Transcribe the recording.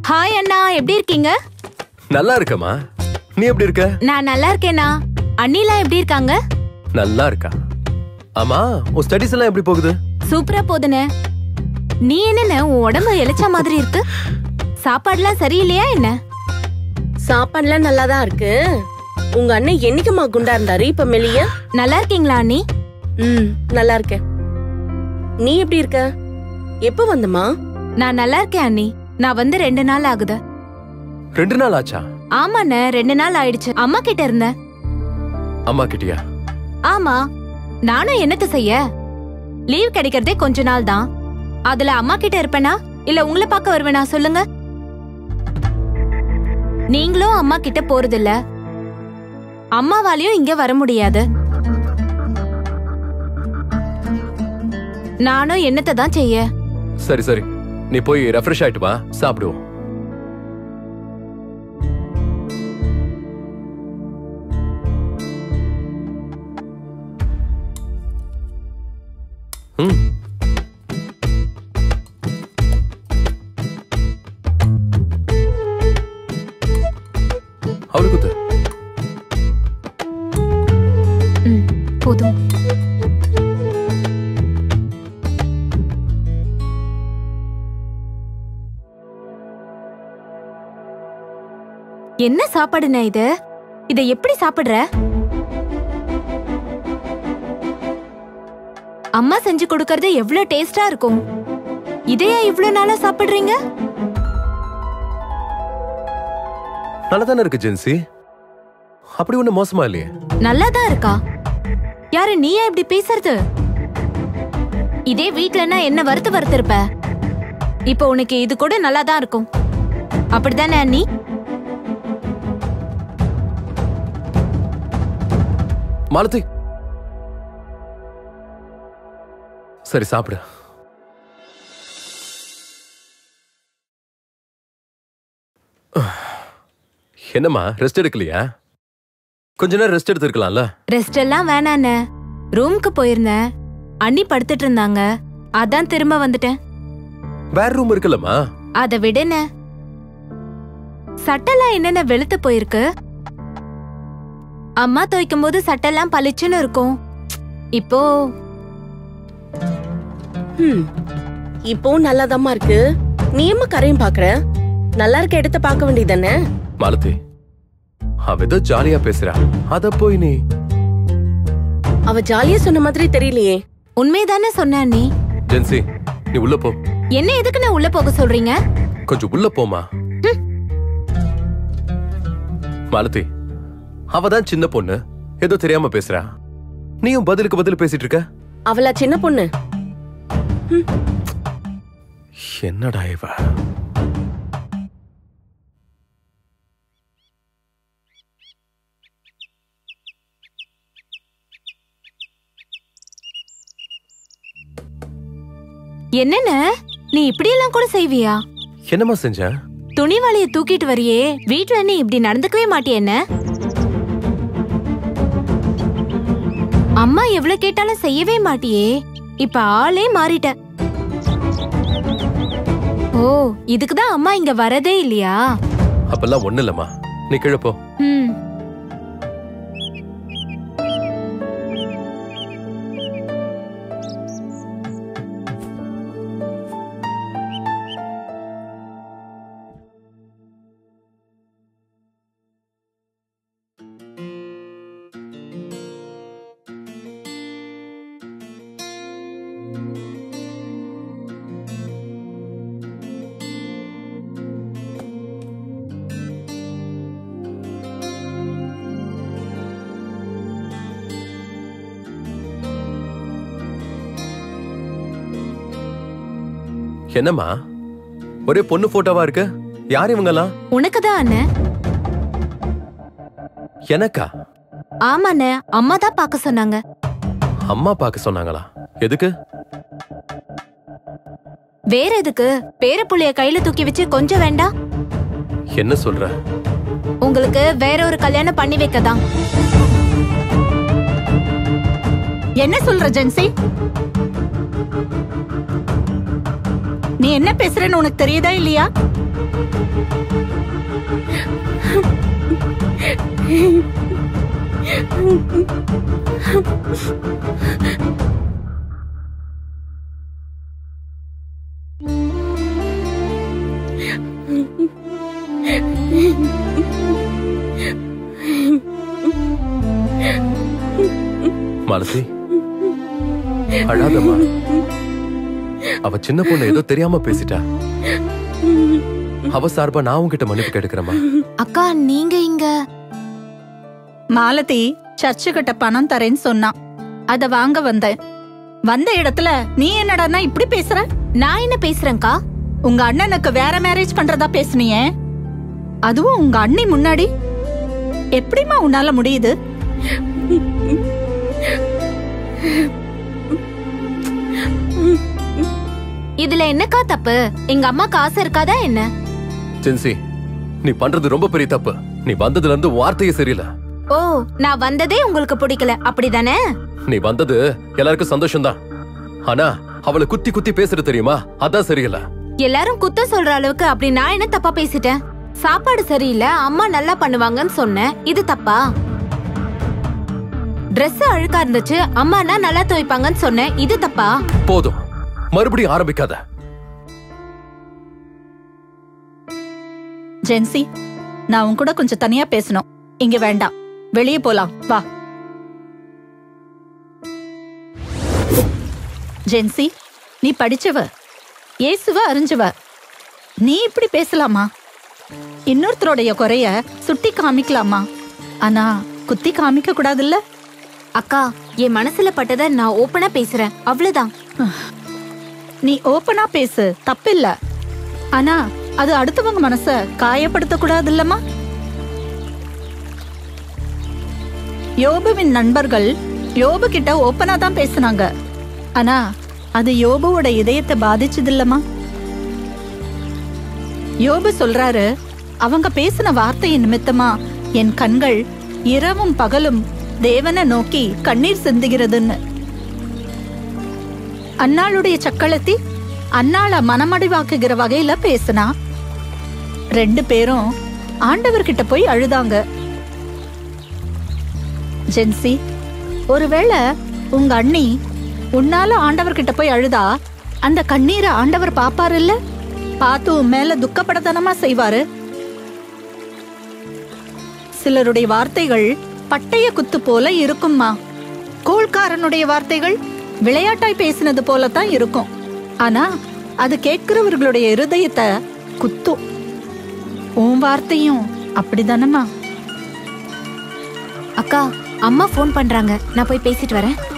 Hi அண்ணா எப்படி இருக்கீங்க நல்லா இருக்கமா நீ எப்படி இருக்க நான் நல்லா இருக்கேனா அண்ணிலாம் எப்படி இருக்காங்க நல்லா இருக்கா ஆமா உன் ஸ்டடிஸ் எல்லாம் எப்படி போகுது சூப்பரா போதுனே நீ என்னண்ணே உன் உடம்பு இளைச்ச மாதிரி இருக்கு சாப்பாடுலாம் சரியில்லையா என்ன சாப்பாடுலாம் நல்லா தான் இருக்கு உங்க அண்ணன் என்னைக்குமா குண்டா இருந்தாரு இப்ப மெலிய நல்லா இருக்கீங்களா அண்ணி ம் நல்லா இருக்கேன் நீ எப்படி இருக்க எப்ப வந்தமா நான் நல்லா இருக்கேன் அண்ணி நான் வந்து ரெண்டு நாள் ஆகுது ரெண்டு நாள் ஆச்சா ஆமாண்ணே ரெண்டு நாள் ஆயிடுச்சு அம்மா கிட்ட இருந்தேன் அம்மா கிட்டியா ஆமா நானும் என்னத்த செய்ய லீவ் கிடைக்கிறதே கொஞ்ச நாள் தான் அதுல அம்மா கிட்ட இருப்பேனா இல்ல உங்களை பார்க்க வருவேனா சொல்லுங்க நீங்களும் அம்மா கிட்ட போறதில்ல அம்மாவாலையும் இங்க வர முடியாது நானும் என்னத்தை தான் செய்ய சரி சரி நீ போய் ரெஃப்ரெஷ் ஆயிட்டு வா சாப்பிடுவோம் ம் அவளுக்கு குத்து. ம், போதும் என்ன சாப்பாடுண்ணே இது இத எப்படி சாப்பிடுற அம்மா செஞ்சு கொடுக்கறது எவ்வளவு டேஸ்டா இருக்கும் இதையா இவ்வளவு நாளா சாப்பிடுறீங்க நல்லா தானே இருக்கு ஜென்சி அப்படி ஒண்ணு மோசமா இல்லையே நல்லாதான் இருக்கா யாரு நீயா இப்படி பேசுறது இதே வீட்லனா என்ன வறுத்து வறுத்திருப்ப இப்ப உனக்கு இது கூட நல்லாதான் இருக்கும் அப்படிதானே அண்ணி மாலதி சரி சாப்பிடு என்னம்மா ரெஸ்ட் எடுக்கலையா கொஞ்ச நேரம் ரெஸ்ட் எடுத்திருக்கலாம்ல ரெஸ்ட் எல்லாம் வேணாண்ணே ரூமுக்கு போயிருந்தேன் அண்ணி படுத்துட்டு இருந்தாங்க அதான் திரும்ப வந்துட்டேன் வேற ரூம் இருக்குல்லம்மா அத விடுன சட்டெல்லாம் என்னென்ன வெளுத்து போயிருக்கு அம்மா துவைக்கும் போது சட்டெல்லாம் பளிச்சுன்னு இருக்கும் இப்போ ம் இப்போ நல்லாதாம்மா இருக்கு நீ ஏம்மா கரையும் பாக்குற நல்லா இருக்க இடத்த பார்க்க வேண்டியதானே மாலதி அவ ஏதோ ஜாலியா பேசுறா அத போய் நீ அவ ஜாலியா சொன்ன மாதிரி தெரியலையே உண்மைதானே சொன்ன அண்ணி ஜென்சி நீ உள்ள போ என்ன எதுக்கு நான் உள்ள போக சொல்றீங்க கொஞ்சம் உள்ள போமா மாலதி அவ தான் சின்ன பொண்ணு ஏதோ தெரியாம பேசுறா நீயும் பதிலுக்கு பதில் பேசிட்டு இருக்க அவளா சின்ன பொண்ணு என்னடா இவ என்னென்ன நீ இப்படியெல்லாம் கூட செய்வியா என்னம்மா செஞ்ச துணி வலைய தூக்கிட்டு வரியே வீட்ல நீ இப்படி நடந்துக்கவே மாட்டிய என்ன அம்மா எவ்வளவு கேட்டாலும் செய்யவே மாட்டியே இப்ப ஆளே மாறிட்ட ஓ இதுக்குதான் அம்மா இங்க வரதே இல்லையா அப்பெல்லாம் ஒண்ணு இல்லம்மா நீ கீழே போ ம் என்னம்மா ஒரே பொண்ணு போட்டோவா இருக்கு யார் இவங்கெல்லாம் உனக்குதான் அண்ணன் எனக்கா ஆமாண்ணே அம்மா தான் பார்க்க சொன்னாங்க அம்மா பார்க்க சொன்னாங்களா எதுக்கு வேற எதுக்கு பேர புள்ளைய கையில தூக்கி வச்சு கொஞ்சம் வேண்டாம் என்ன சொல்ற உங்களுக்கு வேற ஒரு கல்யாணம் பண்ணி வைக்கதான் என்ன சொல்ற ஜென்சி நீ என்ன பேசுறேன்னு உனக்கு தெரியுதா இல்லையா மாலதி அழாதம்மா அவ சின்ன பொண்ணு ஏதோ தெரியாம பேசிட்டா அவ சார்பா நான் உன்கிட்ட மன்னிப்பு கேட்டுக்கிறேம்மா அக்கா நீங்க இங்க மாலதி சர்ச்சு கிட்ட பணம் தரேன்னு சொன்னான் அத வாங்க வந்தேன் வந்த இடத்துல நீ என்னடான்னா இப்படி பேசுற நான் என்ன பேசுறேன்க்கா உங்க அண்ணனுக்கு வேற மேரேஜ் பண்றதா பேசுனியே அதுவும் உங்க அண்ணி முன்னாடி எப்படிம்மா உன்னால முடியுது இதுல என்னக்கா தப்பு எங்க அம்மாக்கு ஆசை இருக்காதா என்ன ஜென்சி நீ பண்றது ரொம்ப பெரிய தப்பு நீ வந்ததுல இருந்து வார்த்தையே சரியில்லை ஓ நான் வந்ததே உங்களுக்கு பிடிக்கல அப்படிதானே நீ வந்தது எல்லாருக்கும் சந்தோஷம்தான் ஆனா அவளை குத்தி குத்தி பேசுறது தெரியுமா அதான் சரியில்லை எல்லாரும் குத்த சொல்ற அளவுக்கு அப்படி நான் என்ன தப்பா பேசிட்டேன் சாப்பாடு சரியில்லை அம்மா நல்லா பண்ணுவாங்கன்னு சொன்னேன் இது தப்பா Dress அழுக்கா இருந்துச்சு அம்மானா நல்லா துவைப்பாங்கன்னு சொன்னேன் இது தப்பா போதும் மறுபடியும் ஆரம்பிக்காத ஜென்சி நான் உன் கூட கொஞ்சம் தனியா பேசணும் இங்க வேண்டாம் வெளியே போலாம் வா ஜென்சி நீ படிச்சவ இயேசுவ அறிஞ்சவ நீ இப்படி பேசலாமா இன்னொருத்தருடைய குறைய சுட்டி காமிக்கலாமா ஆனா குத்தி காமிக்க கூடாதுல்ல அக்கா என் மனசுல பட்டதை நான் ஓப்பனா பேசுறேன் அவ்வளவுதான் நீ ஓப்பனா பேசு தப்பில்ல ஆனா அது அடுத்தவங்க மனச காயப்படுத்த கூடாதுல்லம்மா யோபுவின் நண்பர்கள் யோபு கிட்ட ஓப்பனா தான் பேசுனாங்க ஆனா அது யோபுவோட இதயத்தை பாதிச்சதில்லம்மா யோபு சொல்றாரு அவங்க பேசின வார்த்தையின் நிமித்தமா என் கண்கள் இரவும் பகலும் தேவனை நோக்கி கண்ணீர் சிந்துகிறதுன்னு அன்னாளுடைய சக்களத்தி அன்னாள மனமடிவாக்குகிற வகையில பேசினா ரெண்டு பேரும் ஆண்டவர்கிட்ட போய் அழுதாங்க ஜென்சி ஒருவேளை உங்க அண்ணி உன்னால ஆண்டவர்கிட்ட போய் அழுதா அந்த கண்ணீரை ஆண்டவர் பாப்பாரு இல்ல பார்த்து உன் மேல துக்கப்படத்தனமா செய்வாரு சிலருடைய வார்த்தைகள் பட்டய குத்து போல இருக்கும்மா கோள்காரனுடைய வார்த்தைகள் விளையாட்டாய் பேசினது போலத்தான் இருக்கும் ஆனா அது கேட்கிறவர்களுடைய இருதயத்தை குத்தும் உன் வார்த்தையும் அப்படிதானம்மா அக்கா அம்மா ஃபோன் பண்றாங்க நான் போய் பேசிட்டு வரேன்